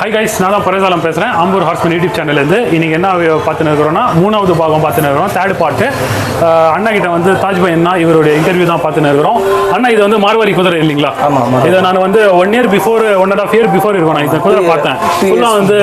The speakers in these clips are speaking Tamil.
ஹாய் கைஸ் நான் தான் பரேசாலம் பேசுகிறேன் ஆம்பூர் ஹார்ஸ்மன் யூடியூப் சேனல்லேருந்து இன்னைக்கு என்ன பார்த்துன்னு இருக்கிறோம்னா மூணாவது பாகம் பார்த்துன்னு இருக்கிறோம் தேர்ட் பார்ட்டு அண்ணா கிட்ட வந்து தாஜ்பாய் அண்ணா இவருடைய இன்டர்வியூ தான் பார்த்துன்னு இருக்கிறோம் அண்ணா இது வந்து மார்வாரி குதிரை இல்லைங்களா ஆமா, ஆமா. இதை நான் வந்து one year before one and half year before இருக்கும் நான் இந்த குதிரை பார்த்தேன் two years. ஃபுல்லாக வந்து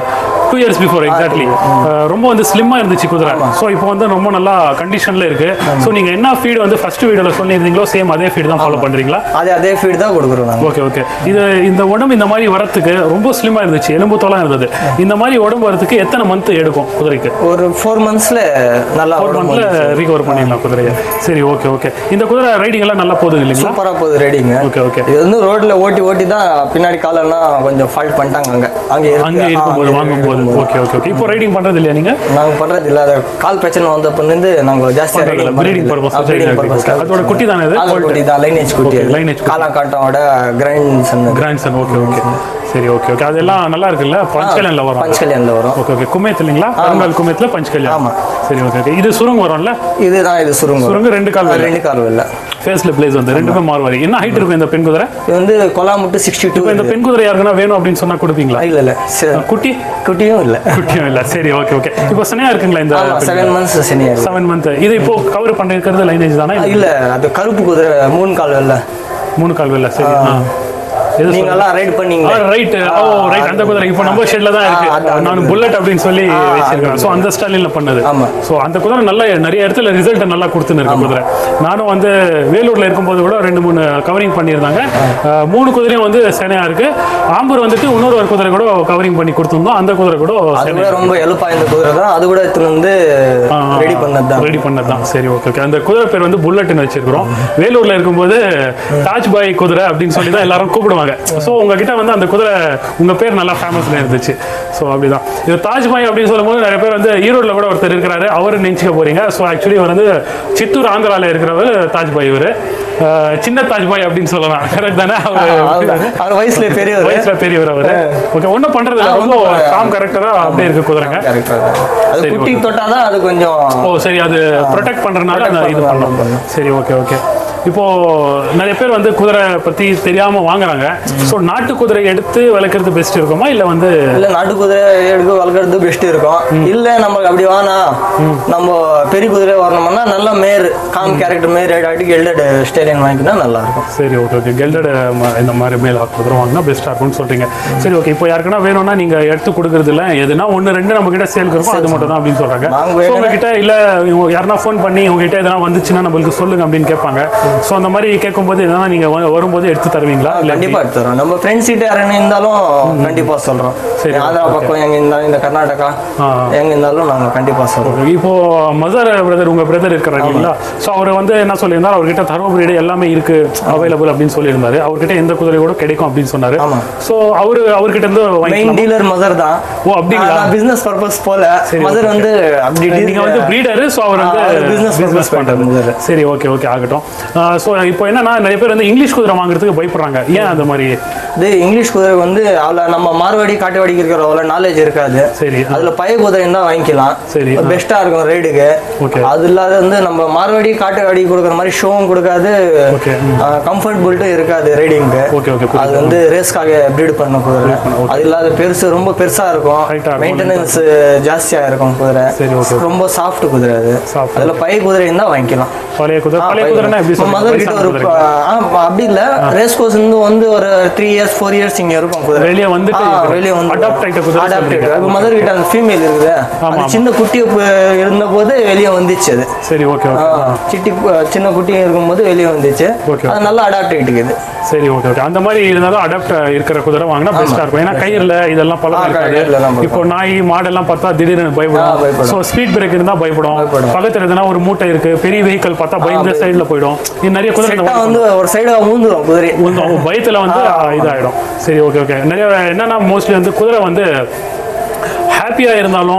டூ இயர்ஸ் பிஃபோர் எக்ஸாக்ட்லி ரொம்ப வந்து ஸ்லிம்மாக இருந்துச்சு குதிரை ஸோ இப்போ வந்து ரொம்ப நல்லா கண்டிஷனில் இருக்கு ஸோ நீங்கள் என்ன ஃபீடு வந்து ஃபர்ஸ்ட் வீடியோவில் சொல்லியிருந்தீங்களோ சேம் அதே ஃபீடு தான் ஃபாலோ பண்ணுறீங்களா அதே அதே ஃபீட் தான் கொடுக்குறோம் நாங்கள் ஓகே ஓகே இது இந்த உடம்பு இந்த மாதிரி வரத்துக்கு ரொம்ப ஸ்லிம்மா இருந்துச்சு எலும்பு தோலா இருந்தது இந்த மாதிரி உடம்பு வரதுக்கு எத்தனை மந்த் எடுக்கும் குதிரைக்கு ஒரு ஃபோர் மந்த்ஸ்ல நல்லா ஒரு மந்த்ல ரீகவர் பண்ணிடலாம் குதிரையை சரி ஓகே ஓகே இந்த குதிரை ரைடிங் எல்லாம் நல்லா போகுது இல்லைங்களா சூப்பரா போகுது ரெடிங்க ஓகே ஓகே இது வந்து ரோட்ல ஓட்டி ஓட்டி தான் பின்னாடி காலெல்லாம் கொஞ்சம் ஃபால்ட் பண்ணிட்டாங்க அங்க அங்க இருக்கு. அங்கே ஆ, இருக்கும்போது அங்க வாங்கும்போது இருக்கும்போது. ஓகே ஓகே ஓகே இப்போ ரைடிங் பண்றது இல்லையா நீங்க நாங்க பண்றது இல்ல அது கால் பிரச்சனை வந்தப்பலேருந்து நாங்க ஜாஸ்தியா ரைடிங் பிரீடிங் பர்பஸ் அதோட குட்டி தானே இது குட்டி தான் லைனேஜ் குட்டி Okay, lineage குட்டி. காலாங்காட்டோட grand son grandson okay okay சரி ஓகே ஓகே அதெல்லாம் நல்லா இருக்குல்ல பஞ்ச்கல்யாண்ல வரும் பஞ்ச்கல்யாண்ல வரும் ஓகே ஓகே குமேத் இல்லைங்களா பரங்கால் குமேத்ல பஞ்ச்கல்யாண் ஆமா. சரி ஓகே ஓகே இது சுருங்க வரும்ல இதுதான் இது சுருங்கு சுருங்கு ரெண்டு கால் அது ரெண்டு கால் இல்ல ஃபேஸ்ல பிளேஸ் வந்து ரெண்டுமே மாறுவாரி என்ன ஹைட் இருக்கும் இந்த பெண் குதிரை இது வந்து கொலா முட்டு சிக்ஸ்டி டூ இப்போ இந்த பெண் குதிரை யாருக்குன்னா வேணும் அப்படின்னு சொன்னா கொடுப்பீங்களா இல்ல இல்ல சரி, குட்டி குட்டியும் இல்ல குட்டியும் இல்ல சரி ஓகே ஓகே இப்போ சனையா இருக்குங்களா இந்த ஆமா செவன் மந்த்ஸ் சனியா இருக்கு செவன் மந்த் இது இப்போ கவர் பண்ணிருக்கிறது லைனேஜ் தானே இல்ல அது கருப்பு குதிரை மூணு கால் இல்ல மூணு கால் இல்ல சரி ஆ. எது நீங்க எல்லாம் ரைட் பண்ணீங்க ரைட் ஓ ரைட் அந்த குதிரை இப்போ நம்ம ஷெட்ல தான் ஆ, அந்த- இருக்கு அந்த நான் குதிரை. புல்லட் அப்படின்னு சொல்லி ஆ, வச்சிருக்கேன் ஸோ அந்த ஸ்டைலில் பண்ணது ஆமா. ஸோ அந்த குதிரை நல்ல நிறைய இடத்துல ரிசல்ட் நல்லா கொடுத்துன்னு இருக்கு குதிரை நானும் வந்து வேலூர்ல இருக்கும்போது கூட ரெண்டு மூணு கவரிங் பண்ணியிருந்தாங்க அஹ், மூணு குதிரையும் வந்து செனையா இருக்கு ஆம்பூர் வந்துட்டு இன்னொரு ஒரு குதிரை கூட கவரிங் பண்ணி கொடுத்துருந்தோம் அந்த குதிரை கூட அது கூட ரொம்ப எழுப்பா இந்த குதிரை தான் அது கூட எடுத்துன்னு வந்து ரெடி பண்ணது தான் ரெடி பண்ணது தான் சரி ஓகே ஓகே அந்த குதிரை பேர் வந்து புல்லட்னு வச்சிருக்கிறோம் வேலூர்ல இருக்கும்போது தாஜ் பாய் குதிரை அப்படின்னு சொல்லி தான் எல்லாரும் கூப்பிடுவாங்க ஸோ உங்ககிட்ட வந்து அந்த குதிரை உங்க பேர் நல்லா ஃபேமஸ்ல இருந்துச்சு ஸோ அப்படிதான் இது தாஜ் பாய் அப்படின்னு சொல்லும்போது நிறைய பேர் வந்து ஈரோட்ல கூட ஒருத்தர் இருக்கிறாரு அவரு நினைச்சுக்க போறீங்க ஸோ ஆக்சுவலி இவர் வந்து சித்தூர் ஆந்திரால இருக்கிறவர் தாஜ் பாய் இவர் சின்ன தாஜ் பாய் அப்படின்னு சொல்லலாம் கரெக்ட் தானே அவர் அவ்வளவுதான். அவர் வயசுல பெரியவர் வயசுல பெரியவர் அவரு ஓகே ஒன்றும் பண்றது இல்லை ரொம்ப காம் கரெக்டரா அப்படியே இருக்கு குதிரைங்க Correct ஆ இருக்கு. அது சரி, குட்டி தொட்டாதான் அது கொஞ்சம் ஓ சரி அது ப்ரொடெக்ட் பண்றதுனால Protect நான் இது பண்றதுனால பண்ணோம் சரி ஓகே ஓகே இப்போ நிறைய பேர் வந்து குதிரை பத்தி தெரியாம வாங்குறாங்க ஸோ நாட்டு குதிரை எடுத்து வளர்க்கறது பெஸ்ட் இருக்குமா இல்ல வந்து இல்ல நாட்டு குதிரை எடுக்க வளர்க்கறது பெஸ்ட் இருக்கும் இல்ல நமக்கு அப்படி வேணா நம்ம பெரிய குதிரை வரணும்னா நல்ல மேர் காம் கேரக்டர் மேர் ஆட்டிக்கு எல்டட் ஸ்டேலியன் வாங்கினா நல்லா இருக்கும் சரி ஓகே ஓகே கெல்டட் இந்த மாதிரி மேல் குதிரை வாங்கினா பெஸ்ட்டாக இருக்கும்னு சொல்றீங்க சரி ஓகே இப்போ யாருக்குன்னா வேணும்னா நீங்க எடுத்து கொடுக்கறது இல்ல எதுனா ஒன்று ரெண்டு நம்ம கிட்ட சேல் இருக்கும் அது மட்டும் தான் அப்படின்னு சொல்றாங்க நாங்க ஸோ வேணும்னா- உங்ககிட்ட இல்ல இவங்க யாருன்னா ஃபோன் பண்ணி உங்ககிட்ட எதனா வந்துச்சுன்னா நம்மளுக்கு சொல்லுங்க அப்படின்னு கேட்பாங்க ஸோ அந்த மாதிரி கேட்கும்போது எதனா நீங்க வ- வரும்போது எடுத்து தருவீங்களா இல்ல கண்டிப்பா எடுத்து தரோம் நம்ம ஃப்ரெண்ட்ஸ் கிட்ட யாருன்னு இருந்தாலும் கண்டிப்பா சொல்றோம் சரி, ஆந்திரா பக்கம் எங்க இருந்தாலும் இந்த கர்நாடகா ஆ. எங்க இருந்தாலும் நாங்க கண்டிப்பா சொல்றோம் இப்போ மதர் பிரதர் உங்க பிரதர் இருக்கிறாரு இல்லைங்களா ஸோ அவர் வந்து என்ன சொல்லியிருந்தார் அவர்கிட்ட தருமபுரி எல்லாமே இருக்கு அவைலபிள் அப்படின்னு சொல்லியிருந்தாரு அவர்கிட்ட எந்த குதிரை கூட கிடைக்கும் அப்படின்னு சொன்னாரு ஆமா. ஸோ அவரு அவர்கிட்ட இருந்து மெயின் வாங்கிக்கலாம் டீலர் மதர் தான் ஓ, அப்படிங்களா? பிசினஸ் பர்பஸ் போல சரி, மதர் okay. வந்து அப்படி நீங்க வந்து பிரீடர் ஸோ அவர் வந்து ஆ, அவர் business பிசினஸ் purpose பண்றது பண்றாரு. சரி ஓகே ஓகே ஆகட்டும் ஸோ இப்போ என்னன்னா நிறைய பேர் வந்து இங்கிலீஷ் குதிரை வாங்குறதுக்கு பயப்படுறாங்க ஏன் அந்த மாதிரி இது இங்கிலீஷ் குதிரை வந்து அதுல நம்ம மார்வாடி காட்டுவாடிக்கு இருக்கிற அவ்வளோ நாலேஜ் இருக்காது சரி அதுல பழைய குதிரை தான் வாங்கிக்கலாம் சரி, ஆ. பெஸ்டா இருக்கும் ரைடுக்கு Okay. அது இல்லாத வந்து நம்ம மார்வாடி காட்டுவாடி கொடுக்குற மாதிரி ஷோவும் கொடுக்காது Okay, கம்ஃபர்ட் பில்ட்டும் இருக்காது ரைடிங்க்கு ஓகே ஓகே அது வந்து ரேஸ்க்காக ப்ரீட் பண்ண குதிரை அது இல்லாத பெருசு ரொம்ப பெருசா இருக்கும் Height ஆ இருக்கும். மெயின்டெனன்ஸ் ஜாஸ்தியா இருக்கும் குதிரை சரி, okay. ரொம்ப சாஃப்ட் குதிரை அது Soft. அதுல பழைய குதிரை இருந்தா வாங்கிக்கலாம் பழைய குதிரை பழைய குதிரைனா எப்படி சொல்றீங்க? மதர் கிட்ட வயசான ஒரு குதிரை. ஆ, அப்படி இல்ல ரேஸ் கோர்ஸ் இருந்து வந்து ஒரு த்ரீ இயர்ஸ் ஃபோர் இயர்ஸ் இங்க இருக்கும் குதிரை வெளிய வந்துட்டு ஆ, இருக்கு. வெளிய வந்து Adopt ஆயிட்ட குதிரை Adopt சொல்றீங்க. ஆயிட்ட. இப்ப மதர் கிட்ட அந்த ஃபீமேல் இருக்குது ஆமா, அந்த ஆமா. சின்ன குட்டி இருந்த போது வெளியே வந்துச்சு அது சரி ஓகே ஆ, ஓகே சிட்டி கு- சின்ன குட்டி இருக்கும்போது வெளியே வந்துச்சு Okay. அது நல்லா அடாப்ட் ஆயிட்டுக்குது சரி ஓகே ஓகே அந்த மாதிரி இருந்தாலும் அடாப்ட் இருக்கிற குதிரை வாங்கினா பெஸ்ட்டாக இருக்கும் ஏன்னா கயிறுல இதெல்லாம் பழக்கம் ஆ, இருக்காது கயிறுல எல்லாம் இப்போ நாய் மாடெல்லாம் பார்த்தா திடீர்னு ஆ, பயப்படும் பயப்படும். ஸோ ஸ்பீட் பிரேக் இருந்தால் பயப்படும் பயப்படும். பக்கத்துல எதுனா ஒரு மூட்டை இருக்கு பெரிய வெஹிக்கல் பார்த்தா பயந்து பயப்படும். சைடில் போயிடும் இது நிறைய குதிரை இந்த செட்டா மாதிரி வந்து ஒரு சைடு ஊந்துரும் குதிரை கொஞ்சம் அவங்க பயத்துல வந்து இதாயிடும் சரி ஓகே ஓகே நிறைய என்னன்னா மோஸ்ட்லி வந்து குதிரை வந்து ஹாப்பியாக இருந்தாலும்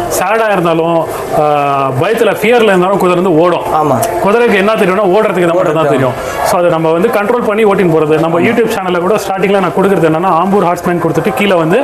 சேடா இருந்தாலும் ஆஹ், பயத்துல ஃபியர்ல இருந்தாலும் குதிரை வந்து ஓடும் ஆமா குதிரைக்கு என்ன தெரியும்னா ஓடுறதுக்கு இதை மட்டும் தான் தெரியும் ஸோ அதை நம்ம வந்து கண்ட்ரோல் பண்ணி ஓட்டின்னு போகிறது நம்ம யூடியூப் சேனலில் கூட ஸ்டார்டிங்கில் நான் கொடுக்குறது என்னன்னா ஆம்பூர் ஹார்ஸ்மேன் கொடுத்துட்டு கீழே வந்து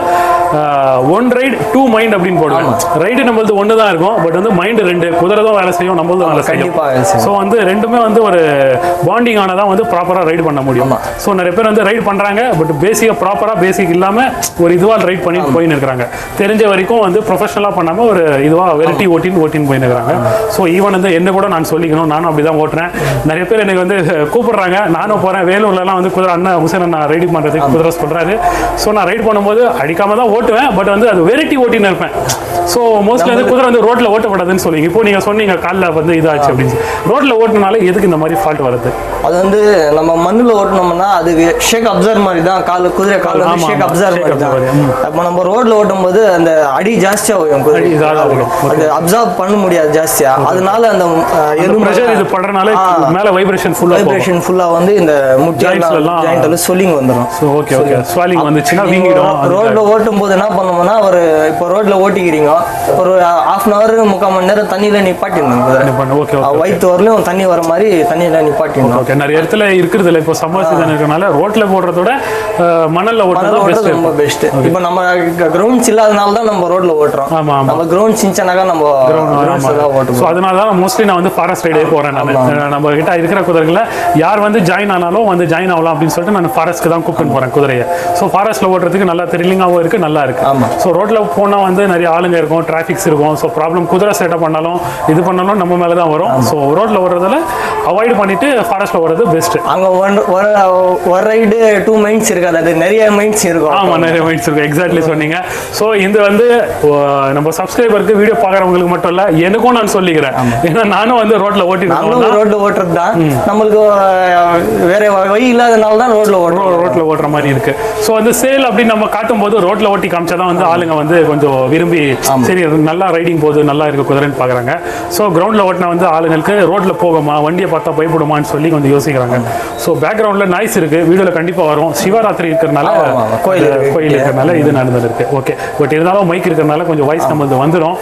ஒன் ரைடு டூ மைண்ட் அப்படின்னு போடுவேன் ரைடு நம்மளது ஒன்று தான் இருக்கும் பட் வந்து மைண்டு ரெண்டு குதிரை தான் வேலை செய்யும் நம்மளது வேலை செய்யும் கண்டிப்பா வேலை செய்யும். ஸோ வந்து ரெண்டுமே வந்து ஒரு பாண்டிங் ஆனதான் வந்து ப்ராப்பராக ரைடு பண்ண முடியும் ஆமா. ஸோ நிறைய பேர் வந்து ரைட் பண்ணுறாங்க பட் பேசிக்காக ப்ராப்பராக பேசிக் இல்லாமல் ஒரு இதுவாக ரைட் பண்ணி போயின்னு இருக்கிறாங்க தெரிஞ்ச வரைக்கும் வந்து ப்ரொஃபஷனலாக பண்ணாமல் ஒரு இதுவாக வெரைட்டி ஓட்டின்னு ஓட்டின்னு போயின்னு இருக்கிறாங்க ஸோ ஈவன் வந்து என்ன கூட நான் சொல்லிக்கணும் நானும் அப்படி தான் ஓட்டுறேன் நிறைய பேர் எனக்கு வந்து கூப்பிடுறாங்க நானும் போகிறேன் வேலூர்லலாம் வந்து குதிரை அண்ணன் ஹுசேன் நான் ரைடு பண்ணுறதுக்கு குதிரை சொல்கிறாரு ஸோ நான் ரைட் பண்ணும்போது அடிக்காம தான் ஓட்டுவேன் பட் வந்து அது வெரைட்டி ஓட்டின்னு இருப்பேன் ஸோ மோஸ்ட்லி வந்து குதிரை வந்து ரோட்டில் ஓட்டப்படாதுன்னு சொல்லுவீங்க இப்போ நீங்கள் சொன்னீங்க காலில் வந்து இதாச்சு அப்படின்னு ரோட்டில் ஓட்டினால எதுக்கு இந்த மாதிரி ஃபால்ட் வருது அது வந்து நம்ம மண்ணுல ஓட்டணும்னா அது ஷேக் அப்சர்வ் மாதிரி தான் கால் குதிரை கால் ஆமா, வந்து ஷேக் ஆமா. அப்சர்வ் shake மாதிரி தான் observe, ம். அப்போ நம்ம ரோட்ல ஓட்டும் போது அந்த அடி ஜாஸ்தியா வரும் குதிரை அடி இதாக வரும். அது அப்சர்வ் பண்ண முடியாது ஜாஸ்தியா அதனால அந்த அஹ், எலும்பு ப்ரெஷர் இது படுறனால ஆ. மேல வைப்ரேஷன் ஃபுல்லா போகும் வைப்ரேஷன் ஃபுல்லா வந்து இந்த Joints எல்லாம் ஜாயிண்ட்ல சொல்லிங் வந்துடும் ஸோ ஓகே ஓகே ஸ்வாலிங் வந்துச்சுன்னா வீங்கிடும் ரோட்ல ஓட்டும் போது என்ன பண்ணுவோம்னா ஒரு இப்போ ரோட்ல ஓட்டிக்கிறீங்க ஒரு ஹாஃப் அன் அவர் முக்கால் மணி நேரம் தண்ணியில நிப்பாட்டிடணும் குதிரை ஓகே ஓகே வயிற்று வரலையும் தண்ணி வர மாதிரி தண்ணியில நிப்பாட்டிடணும் ஓகே நிறைய இடத்துல இருக்கிறது இல்லை இப்போ சம்மர் சீசன் இருக்கனால ரோட்ல போடுறதோட அஹ், மணல்ல மணல் ஓட்டுறது ஓட்டுறது பெஸ்ட் ரொம்ப பெஸ்ட் இப்போ நம்ம கிரவுண்ட்ஸ் இல்லாதனால தான் நம்ம ரோட்ல ஓட்டுறோம் ஆமா ஆமா நம்ம கிரவுண்ட் சிஞ்சனாக்கா நம்ம கிரவுண்ட்ஸ் தான் ஸோ ஓட்டுவோம் அதனால தான் மோஸ்ட்லி நான் வந்து ஃபாரஸ்ட் ரைடே போகிறேன் நான் அஹ் நம்ம கிட்ட இருக்கிற குதிரைகளை யார் வந்து ஜாயின் ஆனாலும் வந்து ஜாயின் ஆகலாம் அப்படின்னு சொல்லிட்டு நான் ஃபாரஸ்ட்க்கு தான் கூப்பிட்டு போகிறேன் குதிரையை ஸோ ஃபாரஸ்ட்டில் ஓட்டுறதுக்கு நல்லா த்ரில்லிங்காகவும் இருக்கு நல்லா இருக்கு ஆமா. ஸோ ரோட்டில் போனால் வந்து நிறைய ஆளுங்க இருக்கும் டிராஃபிக்ஸ் இருக்கும் ஸோ ப்ராப்ளம் குதிரை செட்டப் பண்ணாலும் இது பண்ணாலும் நம்ம மேலே தான் வரும் ஸோ ரோட்டில் ஓடுறதுல அவாய்ட் பண்ணிட்டு ஃபாரஸ்ட்டில் ஓடுறது பெஸ்ட் அங்க ஒன் ஒரு ஒரு ரைடு டூ மைண்ட்ஸ் இருக்காது அது நிறைய மைண்ட்ஸ் இருக்கும் ஆமா நிறைய மைண்ட்ஸ் இருக்கு எக்ஸாக்ட்லி சொன்னீங்க ஸோ இது வந்து ஓ, நம்ம சப்ஸ்கிரைபருக்கு வீடியோ பார்க்குறவங்களுக்கு மட்டும் இல்ல எனக்கும் நான் சொல்லிக்கிறேன் ஏன்னா நானும் வந்து ரோட்ல ஓட்டி நம்மளும் ரோட்ல ஓட்டுறது தான் நம்மளுக்கு அஹ், வேற வழி இல்லாதனால தான் ரோட்ல ஓட்டுறோம் ரோட்ல ஓட்டுற மாதிரி இருக்கு ஸோ வந்து சேல் அப்படின்னு நம்ம காட்டும் போது ரோட்ல ஓட்டி காமிச்சாதான் வந்து ஆளுங்க வந்து கொஞ்சம் விரும்பி சரி நல்லா ரைடிங் போகுது நல்லா இருக்கு குதிரைன்னு பாக்குறாங்க ஸோ கிரவுண்ட்ல ஓட்டினா வந்து ஆளுங்களுக்கு ரோட்ல போகுமா வண்டியை பார்த்தா பயப்படுமான்னு சொல்லி கொஞ்சம் யோசிக்கிறாங்க ஸோ பேக்ரவுண்ட்ல நாய்ஸ் இருக்கு வீடியோல கண்டிப்பா வரும் சிவராத்திரி இருக்கிறனால ஆமா, ஆமா. கோயில் இந்த இருக்கு. கோயில் இருக்கிறனால இது நடந்துட்டு இருக்கு ஓகே பட் இருந்தாலும் மைக் இருக்கிறனால கொஞ்சம் வாய்ஸ் நம்மளது வந்துடும்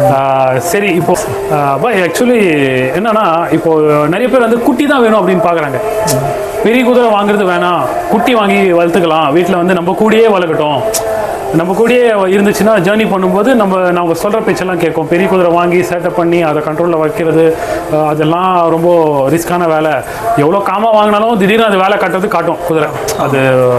சரி இப்போ பாய் ஆக்சுவலி என்னன்னா இப்போ நிறைய பேர் வந்து குட்டி தான் வேணும் அப்படின்னு பார்க்குறாங்க பெரிய குதிரை வாங்குறது வேணாம் குட்டி வாங்கி வளர்த்துக்கலாம் வீட்டில் வந்து நம்ம கூடயே வளர்க்கட்டும் நம்ம கூடயே இருந்துச்சுன்னா ஜேர்னி பண்ணும்போது நம்ம நம்ம சொல்கிற பேச்செல்லாம் கேட்கும் பெரிய குதிரை வாங்கி சேட்டப் பண்ணி அதை கண்ட்ரோலில் வைக்கிறது அஹ், அதெல்லாம் ரொம்ப ரிஸ்க்கான வேலை எவ்வளோ காமாக வாங்கினாலும் திடீர்னு அது வேலை காட்டுறது காட்டும் குதிரை அது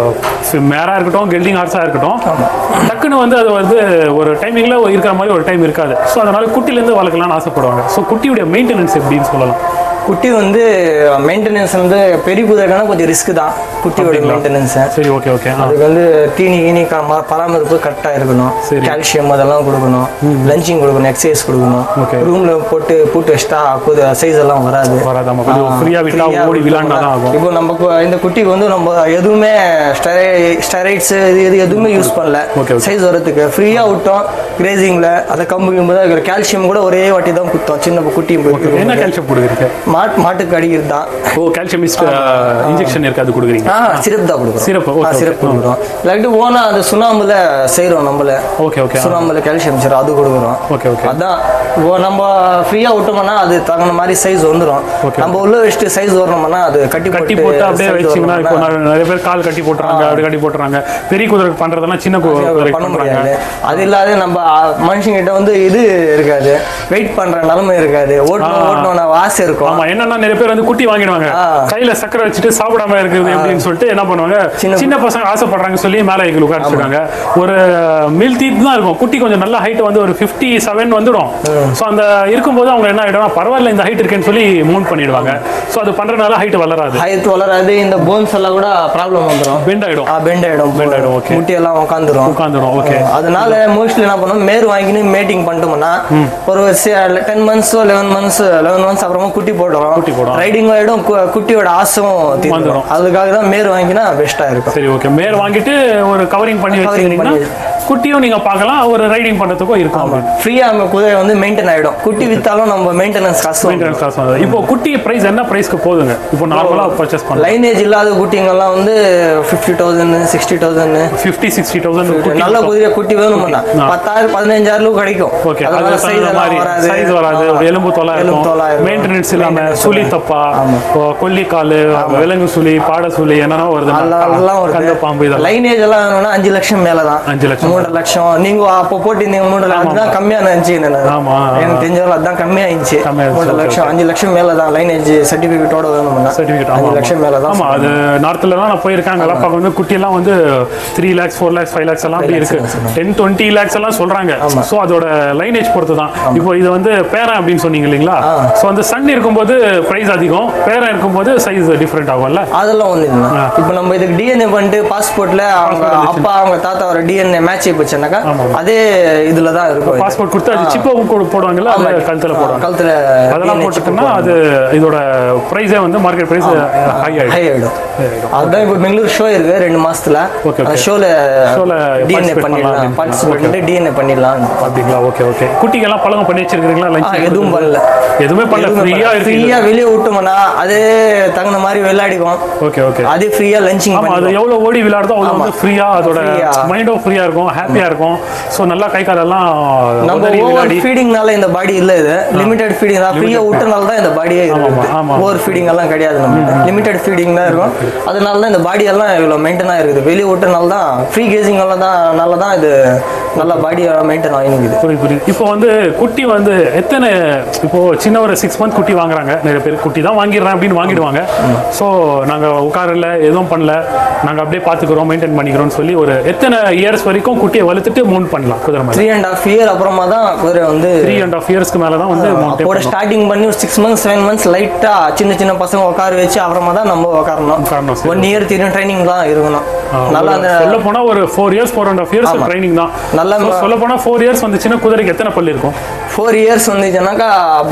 மேராக இருக்கட்டும் கெல்டிங் ஹார்ஸாக இருக்கட்டும் டக்குன்னு வந்து அது வந்து ஒரு டைமிங்கில் இருக்கிற மாதிரி ஒரு டைம் இருக்காது ஸோ அதனால குட்டிலேருந்து வளர்க்கலாம்னு ஆசைப்படுவாங்க ஸோ குட்டியுடைய மெயின்டெனன்ஸ் எப்படின்னு சொல்லலாம் குட்டி வந்து மெயின்டெனன்ஸ் வந்து பெரிய குதிரைக்கான கொஞ்சம் ரிஸ்க் தான் குட்டியோட மெயின்டெனன்ஸ் சரி ஓகே ஓகே அதுக்கு வந்து தீனி கீனி க- ம- பராமரிப்பு கரெக்டாக இருக்கணும் சரி. கால்சியம் அதெல்லாம் கொடுக்கணும் லஞ்சிங் கொடுக்கணும் எக்ஸசைஸ் கொடுக்கணும் Okay. ரூம்ல போட்டு பூட்டு வச்சிட்டா சைஸ் எல்லாம் வராது வராதாம கொஞ்சம் ஃப்ரீயாக விட்டா Free-ஆ ஓடி விளாண்டா தான் ஆகும் இப்போ நம்ம கு- இந்த குட்டிக்கு வந்து நம்ம எதுவுமே ஸ்டெரைட்ஸ் இது இது எதுவுமே யூஸ் பண்ணல Okay, okay. சைஸ் வரதுக்கு ஃப்ரீயா விட்டோம் கிரேசிங்ல அதை கம்பு கிம்பு தான் இருக்கிற கால்சியம் கூட ஒரே வாட்டி தான் குத்தோம் சின்ன குட்டி என்ன கால்சியம் கொடுக்குறீங்க மாட் மாட்டுக்கு அடிக்கிறது தான் ஓ கால்சியம் இன்ஜெக்ஷன் இருக்கு அது கொடுக்குறீங்க ஆ சிரப் தான் கொடுக்குறோம் Syrup, okay, okay. சிரப் கொடுக்குறோம் இல்லாட்டி ஓனா அந்த சுண்ணாம்புல செய்றோம் நம்மள ஓகே ஓகே சுண்ணாம்புல கால்சியம் சிரப் அது கொடுக்குறோம் ஓகே ஓகே அதான் ஓ நம்ம ஃப்ரீயா விட்டோம்னா அது தகுந்த மாதிரி சைஸ் வந்துடும் Okay. நம்ம உள்ள வச்சுட்டு சைஸ் வரணும்னா அது கட்டி கட்டி போட்டு அப்படியே வச்சிங்கன்னா இப்போ நிறைய- நிறைய பேர் கால் கட்டி போட்டுறாங்க அப்படி கட்டி போட்டுறாங்க பெரிய குதிரைக்கு பண்றதெல்லாம் சின்ன கு- குதிரைக்கு பண்ண பண்றாங்க முடியாது அது இல்லாத நம்ம மனுஷங்கிட்ட வந்து இது இருக்காது வெயிட் பண்ற நிலைமை இருக்காது ஓட்டணும் ஓட்டணும் ஆசை இருக்கும் ஆமா என்னன்னா நிறைய பேர் வந்து குட்டி வாங்கிடுவாங்க ஆ. கையில சக்கரை வச்சுட்டு சாப்பிடாம இருக்குது அப்படின்னு சொல்லிட்டு என்ன பண்ணுவாங்க சின்ன- சின்ன பசங்க ஆசைப்படுறாங்க சொல்லி மேல எங்களுக்கு உட்காந்துருக்காங்க ஒரு மில் தீத் தான் இருக்கும் குட்டி கொஞ்சம் நல்ல ஹைட் வந்து ஒரு 57 செவன் வந்துடும் ஸோ அந்த இருக்கும்போது அவங்க என்ன ஆயிடும் பரவாயில்ல இந்த ஹைட் இருக்கேன்னு சொல்லி மூவ் பண்ணிடுவாங்க ஸோ அது பண்றதுனால ஹைட் வளராது ஹைட் வளராது இந்த போன்ஸ் எல்லாம் கூட ப்ராப்ளம் வந்துடும் பெண்ட் ஆயிடும் பெண்ட் ஆயிடும் Bend ஆயிடும், okay. முட்டி எல்லாம் உட்காந்துரும் உட்காந்துரும் ஓகே அதனால மோஸ்ட்லி என்ன பண்ணுவோம் மேர் வாங்கின்னு மேட்டிங் பண்ணிட்டோம்னா ஒரு டென் மந்த்ஸோ லெவன் மந்த்ஸ் லெவன் மந்த்ஸ் அப்புறமா குட்டி போடும் போட்டுரும் குட்டி போடும். ரைடிங் ஆயிடும் கு- குட்டியோட ஆசையும் தீர்ந்துடும் வந்துரும். அதுக்காக தான் மேர் வாங்கினா பெஸ்டா இருக்கும் சரி ஓகே மேல் வாங்கிட்டு ஒரு கவரிங் பண்ணி Covering வச்சிருந்தீங்கன்னா பண்ணி. குட்டியும் நீங்க பார்க்கலாம் ஒரு ரைடிங் பண்றதுக்கும் இருக்கும் ஃப்ரீயா நம்ம குதிரை வந்து மெயின்டைன் ஆயிடும் குட்டி வித்தாலும் நம்ம மெயின்டெனன்ஸ் காசு மெயின்டெனன்ஸ் காசு வந்து இப்போ குட்டி பிரைஸ் என்ன பிரைஸ்க்கு போகுதுங்க இப்போ நார்மலா பர்ச்சேஸ் பண்ணலாம் லைனேஜ் இல்லாத குட்டிங்கெல்லாம் வந்து fifty thousand sixty thousand fifty sixty thousand நல்ல குதிரை குட்டி வேணும்னா பத்தாயிரம் பதினஞ்சாயிரம் கிடைக்கும் ஓகே அதனால அது size எல்லாம் மாதிரி வராது. சைஸ் வராது ஆ. எலும்பு தொலா எலும்பு இருக்கும் தொலா இருக்கும். மெயின்டெனன்ஸ் இல்லாம Maintenance சுழி தப்பா ஓ, கொல்லிக்கால் விலங்கு சுழி பாட சுழி என்னென்ன வருது அதெல்லாம் கந்த வருது பாம்பு இதெல்லாம் லைனேஜ் எல்லாம் வேணும்னா அஞ்சு லட்சம் மேலதான் அஞ்சு லட்சம் மூன்றரை லட்சம் நீங்க அப்போ போட்டிருந்தீங்க மூன்றரை லட்சம் அதுதான் கம்மியா நினைச்சு ஆமா. எனக்கு தெரிஞ்சவரை அதான் கம்மியா இருந்துச்சு கம்மியா இருந்துச்சு, மூன்றரை okay, லட்சம் அஞ்சு லட்சம் மேலதான் லைனேஜ் சர்டிபிகேட்டோட வேணும்னா சர்டிஃபிகேட் அஞ்சு லட்சம் மேலதான் ஆமா அது நார்த்ல தான் நான் போயிருக்கேன் அங்கெல்லாம் பார்க்க வந்து குட்டி எல்லாம் வந்து three lakhs four lakhs five lakhs எல்லாம் அப்படி இருக்கு டென் டுவெண்ட்டி லேக்ஸ் எல்லாம் சொல்றாங்க ஸோ அதோட லைனேஜ் பொறுத்து தான் இப்போ இது வந்து பேரன் அப்படின்னு சொன்னீங்க இல்லைங்களா ஸோ அந்த சன் இருக்கும்போது பிரைஸ் அதிகம் பேரன் இருக்கும்போது சைஸ் டிஃப்ரெண்ட் ஆகும்ல அதெல்லாம் ஒண்ணு இல்லைண்ணா இப்போ நம்ம இதுக்கு டிஎன்ஏ பண்ணிட்டு பாஸ்போர்ட்ல அவங்க அப்பா அவங்க தாத்தாவோட டிஎன்ஏ மேட்ச் போச்சுனாக்கா அதே இதுல தான் இருக்கும் இது. பாஸ்போர்ட் கொடுத்து அது சிப்பும் போடுவாங்கல்ல அது கழுத்துல போடுவாங்க கழுத்துல அதெல்லாம் போட்டுட்டோம்னா அது இதோட ப்ரைஸே வந்து மார்க்கெட் ப்ரைஸ் ஹை ஆயிடும் ஹை ஆயிடும் அதுதான் இப்போ பெங்களூர் ஷோ இருக்கு ரெண்டு மாசத்துல Okay, அந்த okay. ஷோல Showல டிஎன்ஏ participate பண்ணிடலாம் பண்ணலாம் பார்ட்டிசிபேட் பண்ணிட்டு டிஎன்ஏ பண்ணிடலாம் அப்படிங்களா ஓகே ஓகே குட்டிக்கெல்லாம் பழகம் பண்ணி வச்சிருக்கீங்களா ஆ, லஞ்ச் எதுவும் பண்ணல எதுவுமே பண்ணல ஃப்ரீயா இருக்கு ஃப்ரீயா வெளியே விட்டோம்னா அதே தகுந்த மாதிரி விளையாடிக்கும் ஓகே ஓகே அதே ஃப்ரீயா லஞ்சிங் ஆமா அது எவ்வளவு ஓடி விளையாடுதோ அவ்வளவு வந்து ஃப்ரீயா அதோட Free-ஆ. மைண்டும் ஃப்ரீயா இருக்கும் ஹாப்பியா இருக்கும் சோ நல்லா கை காலெல்லாம் நம்ம உதறி ஓவர் விளையாடி ஃபீடிங்னால இந்த பாடி இல்ல இது லிமிடெட் ஃபீடிங் தான் ஃப்ரீயா விட்டனால தான் இந்த பாடியே இருக்குது ஆமா. ஓவர் ஃபீடிங் எல்லாம் கிடையாது நம்ம லிமிடெட் ஃபீடிங் தான் இருக்கும் அதனால தான் இந்த பாடி எல்லாம் இவ்வளவு மெயின்டைனா இருக்குது வெளியே விட்டனால தான் ஃப்ரீ கேசிங் எல்லாம் தான் நல்ல தான் இது நல்ல பாடி மெயின்டைன் ஆகினுக்குது புரியுது புரியுது இப்போ வந்து குட்டி வந்து எத்தனை இப்போ சின்ன ஒரு சிக்ஸ் மந்த் குட்டி வாங்குறாங்க நிறைய பேர் குட்டி தான் வாங்கிடுறேன் அப்படின்னு வாங்கிடுவாங்க ஸோ நாங்க உட்காரல எதுவும் பண்ணல நாங்க அப்படியே பாத்துக்கிறோம் மெயின்டைன் பண்ணிக்கிறோம்னு சொல்லி ஒரு எத்தனை இயர்ஸ் வரைக்கும் குட்டியை வளர்த்துட்டு மவுண்ட் பண்ணலாம் குதிரை மாதிரி த்ரீ அண்ட் ஹாஃப் இயர் அப்புறமா தான் குதிரை வந்து த்ரீ அண்ட் ஆஃப் இயர்ஸ்க்கு மேல தான் வந்து அப்போட மவுண்ட் ஸ்டார்டிங் பண்ணி ஒரு சிக்ஸ் மந்த்ஸ் செவன் மந்த்ஸ் லைட்டா சின்ன சின்ன பசங்க உட்கார வச்சு அப்புறமா தான் நம்ம உட்காரணும் உட்காரணும், சரி. ஒன் இயர் தெரியும் ட்ரைனிங் தான் இருக்கணும் நல்லா அந்த சொல்ல போனா ஒரு four years four and half years ஆமா. ட்ரைனிங் தான் நல்லா சொல்ல போனா ஃபோர் இயர்ஸ் வந்துச்சுன்னா குதிரைக்கு எத்தனை பல்லு இருக்கும் ஃபோர் இயர்ஸ் வந்துச்சுனாக்கா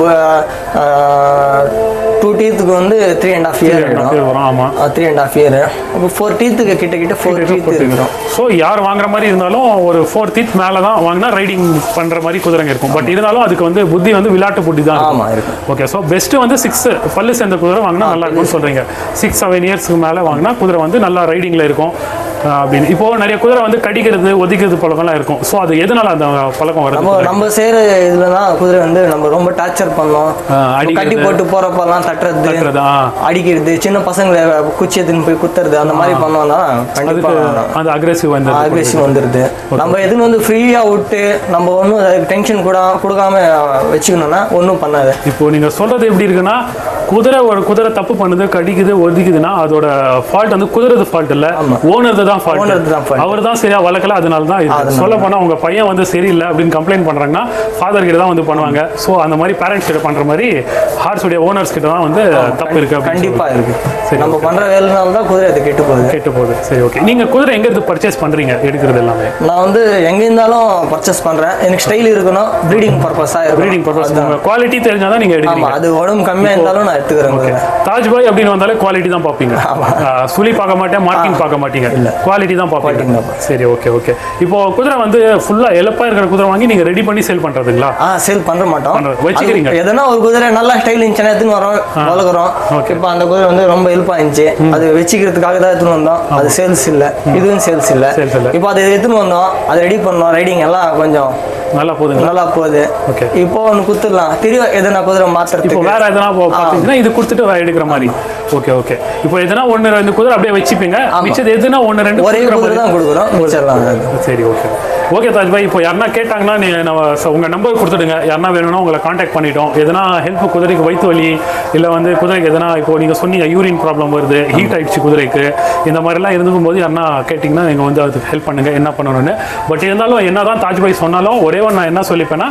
டூ டீத்துக்கு வந்து three and half year pair ஆகிடும் வரும் ஆமா த்ரீ அண்ட் ஹாஃப் இயர் அப்போ ஃபோர் டீத்துக்கு கிட்ட கிட்ட ஃபோர் டீத் இருக்கிறோம் ஸோ யார் வாங்குற மாதிரி இருந்தாலும் ஒரு ஃபோர் தீத் மேலே தான் வாங்கினா ரைடிங் பண்ற மாதிரி குதிரைங்க இருக்கும் பட் இருந்தாலும் அதுக்கு வந்து புத்தி வந்து விளையாட்டு புத்தி தான் ஆமா இருக்கும் ஓகே ஸோ பெஸ்ட் வந்து சிக்ஸ் பல்லு சேர்ந்த குதிரை வாங்கினா நல்லா இருக்கும்னு சொல்றீங்க சிக்ஸ் செவன் இயர்ஸ்க்கு மேலே வாங்கினா குதிரை வந்து நல்லா ரைடிங்ல இருக்கும் அஹ் அப்படின்னு இப்போ நிறைய குதிரை வந்து கடிக்கிறது ஒதிக்கிறது பழக்கம்லாம் இருக்கும் ஸோ அது எதனால அந்த பழக்கம் வருது நம்ம நம்ம செய்யற இதுல தான் குதிரை வந்து நம்ம ரொம்ப டார்ச்சர் பண்ணோம் ஆ, அடிக்கிறது. கட்டி போட்டு போறப்பெல்லாம் தட்டுறது தட்டுறது, ஆ. அடிக்கிறது சின்ன பசங்களை குச்சி எடுத்துன்னு போய் குத்துறது அந்த மாதிரி பண்ணோம்னா கண்டிப்பா அதுக்கு அந்த அக்ரெசிவ் வந்து அக்ரெசிவ் வந்துருது நம்ம எதுன்னு வந்து ஃப்ரீயா விட்டு நம்ம ஒன்றும் டென்ஷன் கூட கொடுக்காம வச்சுக்கணும்னா ஒன்றும் பண்ணாது இப்போ நீங்க சொல்றது எப்படி இருக்குன்னா குதிரை ஒரு குதிரை தப்பு பண்ணுது கடிக்குது ஒதுக்குதுன்னா அதோட ஃபால்ட் வந்து குதிரை ஃபால்ட் இல்ல ஓனர் தான் Owner ஃபால்ட் தான் fault. அவர் தான் சரியா வளர்க்கல அதனால தான் இது சொல்ல போனா உங்க பையன் வந்து சரியில்லை அப்படின்னு கம்ப்ளைண்ட் பண்றாங்கன்னா ஃபாதர் கிட்ட தான் வந்து பண்ணுவாங்க சோ அந்த மாதிரி பேரண்ட்ஸ் கிட்ட பண்ற மாதிரி ஹார்ஸ் உடைய ஓனர்ஸ் கிட்ட தான் வந்து தப்பு இருக்கு அப்படின்னு கண்டிப்பா இருக்கு சரி. நம்ம பண்ற வேலைனால தான் குதிரை அது கெட்டு போகுது கெட்டு போகுது சரி ஓகே நீங்க குதிரை எங்க இருந்து பர்ச்சேஸ் பண்றீங்க எடுக்கிறது எல்லாமே நான் வந்து எங்க இருந்தாலும் பர்ச்சேஸ் பண்றேன் எனக்கு ஸ்டைல் இருக்கணும் ப்ரீடிங் பர்பஸா இருக்கும் ப்ரீடிங் பர்பஸ் உங்க குவாலிட்டி தெரிஞ்சாதான் நீங்க ஆமா எடுக்கிறீங்க அது உடம்பு கம்மியா இருந்தாலும் நான் எடுத்துக்கிறேன் குதிரை. தாஜ் பாய் அப்படின்னு வந்தாலே குவாலிட்டி தான் பார்ப்பீங்க ஆ, சுழி பார்க்க மாட்டேன் மார்க்கிங் பார்க்க மாட்டீங்க குவாலிட்டி தான் பார்ப்பீங்க சரி ஓகே ஓகே இப்போ குதிரை வந்து ஃபுல்லா எலப்பா இருக்கிற குதிரை வாங்கி நீங்க ரெடி பண்ணி சேல் பண்றதுங்களா ஆ சேல் பண்ண மாட்டோம் பண்றது. வச்சுக்கிறீங்க. அது எதனா ஒரு குதிரை நல்லா ஸ்டைல் இருந்துச்சுன்னா எடுத்துன்னு வரோம் வளர்க்குறோம் Okay. இப்போ அந்த குதிரை வந்து ரொம்ப ஹெல்ப் இருந்துச்சு அது வச்சுக்கிறதுக்காக தான் எடுத்துன்னு வந்தோம் அது சேல்ஸ் இல்ல இதுவும் சேல்ஸ் இல்ல Sales இல்ல. இப்போ அதை எடுத்துன்னு வந்தோம் அதை ரெடி பண்ணோம் ரைடிங் எல்லாம் கொஞ்சம் நல்லா போதுங்களா நல்லா போகுது Okay. இப்போ ஒன்று குத்துடலாம் திரும்ப எதனா குதிரை இப்போ மாத்துறதுக்கு வேற எதனா இப்போ பார்த்தீங்கன்னா இது கொடுத்துட்டு வேற எடுக்கிற மாதிரி ஓகே ஓகே இப்போ எதனா ஒன்று ரெண்டு குதிரை அப்படியே வச்சுப்பீங்க மிச்சது எதுனா ஒன்று ரெண்டு ஒரே கொடுக்குற குதிரை மாதிரி. தான் கொடுக்குறோம் மிச்சம்லாம் அது. சரி ஓகே ஓகே தாஜ் பாய் இப்போ யாருன்னா கேட்டாங்கன்னா நீ நம்ம ச- உங்க நம்பர் கொடுத்துடுங்க யாருன்னா வேணும்னா உங்களை காண்டாக்ட் பண்ணிட்டோம் எதனா ஹெல்ப் குதிரைக்கு வயிற்று வலி இல்லை வந்து குதிரைக்கு எதனா இப்போ நீங்க சொன்னீங்க யூரின் ப்ராப்ளம் வருது ஹீட் ஆயிடுச்சு குதிரைக்கு இந்த மாதிரிலாம் இருக்கும் போது யாருன்னா கேட்டிங்கன்னா நீங்கள் வந்து அதுக்கு ஹெல்ப் பண்ணுங்க என்ன பண்ணணும்னு பட் இருந்தாலும் என்னதான் தாஜ் பாய் சொன்னாலும் ஒரே ஒன்று நான் என்ன சொல்லிப்பேன்னா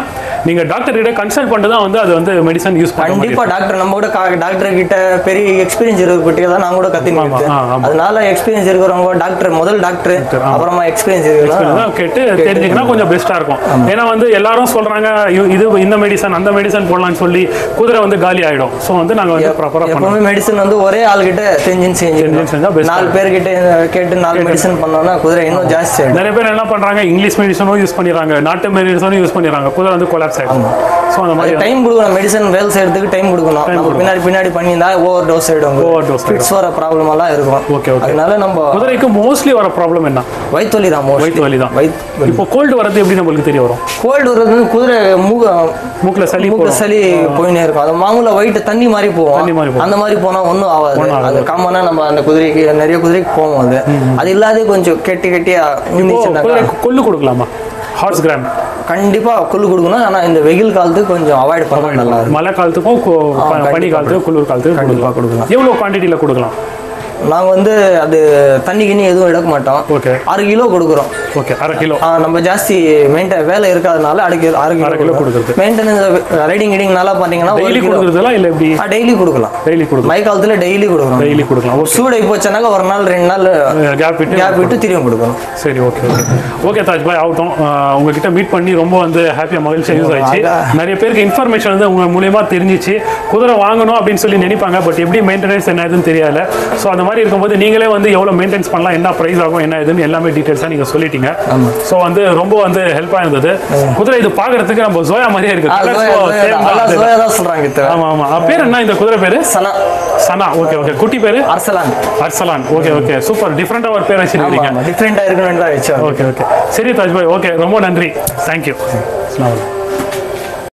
நீங்க டாக்டர் கிட்ட கன்சல்ட் பண்ணிட்டு தான் வந்து அது வந்து மெடிசன் யூஸ் பண்ண முடியும் கண்டிப்பா டாக்டர் நம்ம கூட டாக்டர் கிட்ட பெரிய எக்ஸ்பீரியன்ஸ் இருக்கிற தான் நான் கூட கத்துக்கிட்டு ஆமா, ஆமா. அதனால எக்ஸ்பீரியன்ஸ் இருக்கிறவங்க டாக்டர் முதல் டாக்டர் அப்புறமா எக்ஸ்பீரியன்ஸ் இருக்கிறவங்க தான் கேட்டு தெரிஞ்சுக்கினா கொஞ்சம் பெஸ்டா இருக்கும் ஏன்னா வந்து எல்லாரும் சொல்றாங்க இ- இது இந்த மெடிசன் அந்த மெடிசன் போடலாம்னு சொல்லி குதிரை வந்து காலி ஆயிடும் ஸோ வந்து நாங்க வந்து ப்ராப்பரா பண்ணோம் எப்பவுமே மெடிசன் வந்து ஒரே ஆள் கிட்ட தெரிஞ்சுன்னு தெரிஞ்சுன்னு செஞ்சா செஞ்சு best நாலு பேர் கிட்ட கேட்டு நாலு மெடிசன் பண்ணோம்னா குதிரை இன்னும் ஜாஸ்தி ஆயிடும் நிறைய பேர் என்ன பண்றாங்க இங்கிலீஷ் மெடிசனும் யூஸ் பண்ணிடுறாங்க நாட்டு மெடிசனும் யூஸ் பண்ணிடுறாங்க குதிரை வந்து கொலாப்ஸ் ஆயிடும் ஸோ அந்த மாதிரி டைம் கொடுக்கணும் மெடிசன் வேல் செய்யறதுக்கு டைம் கொடுக்கணும் நம்ம பின்னாடி பின்னாடி பண்ணியிருந்தா ஓவர் டோஸ் ஆயிடும் Overdose ஃபிட்ஸ் வர ப்ராப்ளம் எல்லாம் இருக்கும் Okay, okay. அதனால நம்ம குதிரைக்கு மோஸ்ட்லி வர ப்ராப்ளம் என்ன வயிற்று வலி தான் mostly. வயிற்று வலி தான் வயிற்று இப்போ கோல்டு வரது எப்படி நம்மளுக்கு தெரிய வரும் கோல்டு வர்றது வந்து குதிரை மூக மூக்குல சளி மூக்கு போடும் சளி போயினே இருக்கும் அது மாமூல வயிற்று தண்ணி மாதிரி தண்ணி மாதிரி போகும் போகும். அந்த மாதிரி போனா ஒன்றும் ஆகாது அது காமனா நம்ம அந்த குதிரைக்கு நிறைய குதிரைக்கு போகும் அது அது இல்லாத கொஞ்சம் கெட்டி கெட்டியா இப்போ இருந்துச்சுன்னாக்கா குதிரைக்கு கொள்ளு கொடுக்கலாமா ஹார்ஸ் கிராம் கண்டிப்பா கொள்ளு கொடுக்கணும் ஆனா இந்த வெயில் காலத்துக்கு கொஞ்சம் அவாய்ட் பண்ணா நல்லா இருக்கும் மழை காலத்துக்கும் கொ- ப- கண்டிப்பா பனி காலத்துக்கும் குளிர் காலத்துக்கும் கொடுக்கலாம் கொடுக்கலாம். எவ்வளோ குவான்டிட்டியில கொடுக்கலாம் நாங்க வந்து அது தண்ணி கிண்ணி எதுவும் எடுக்க மாட்டோம் ஓகே அரை கிலோ கொடுக்குறோம் ஓகே அரை கிலோ ஆ, நம்ம ஜாஸ்தி மெயின்டைன் வேலை இருக்காதனால அரை கிலோ அரை அரை கிலோ கொடுக்குறது. மெயின்டெனன்ஸ் ரைடிங் கிடிங் நல்லா பண்ணீங்கன்னா ஒரு டெய்லி கிலோ கொடுக்குறதுலாம் இல்லை எப்படி டெய்லி கொடுக்கலாம் டெய்லி கொடுக்கலாம் மை காலத்துல டெய்லி கொடுக்கணும் டெய்லி கொடுக்கலாம் ஓகே சூடை போச்சுனாக்கா ஒரு நாள் ரெண்டு நாள் கேப் விட்டு கேப் விட்டு திரும்ப கொடுக்கணும் சரி ஓகே ஓகே ஓகே தாஜ் பாய் ஆகட்டும் ஆஹ் உங்ககிட்ட மீட் பண்ணி ரொம்ப வந்து ஹாப்பியாக மகிழ்ச்சியாக யூஸ் ஆயிடுச்சு அதான். நிறைய பேருக்கு இன்ஃபர்மேஷன் வந்து உங்க மூலியமா தெரிஞ்சிச்சு குதிரை வாங்கணும் அப்படின்னு சொல்லி நினைப்பாங்க பட் எப்படி மெயின்டெனன்ஸ் என்ன ஏதுன்னு தெரியல ஸோ அந்த மாதிரி இருக்கும்போது நீங்களே வந்து எவ்வளோ மெயின்டைன்ஸ் பண்ணலாம் என்ன ப்ரைஸ் ஆகும் என்ன ஏதுன்னு எல்லாமே டீட்டெயில்ஸாக நீங்கள் சொல்லிட்டீங்க ஸோ வந்து ரொம்ப வந்து ஹெல்ப்பாக இருந்தது குதிரை இது பார்க்கறதுக்கு நம்ம ஜோயா மாதிரியே இருக்கு ஆ, Colours Zoya, so Zoya same தான். தான். அதான் சோயா தான் சொல்றாங்க இத்த. ஆமா ஆமா அஹ் பேர் என்ன இந்த குதிரை பேரு சனா சனா ஓகே ஓகே குட்டி பேரு Arsalan Arsalan okay okay super டிஃப்ரெண்டாக ஒரு பேர் ஆமா வச்சிருக்கீங்க ஆமா டிஃப்ரெண்டா இருக்கணும்னு தான் வச்சோம் ஓகே ஓகே சரி தாஜ் பாய் ஓகே ரொம்ப நன்றி தேங்க்யூ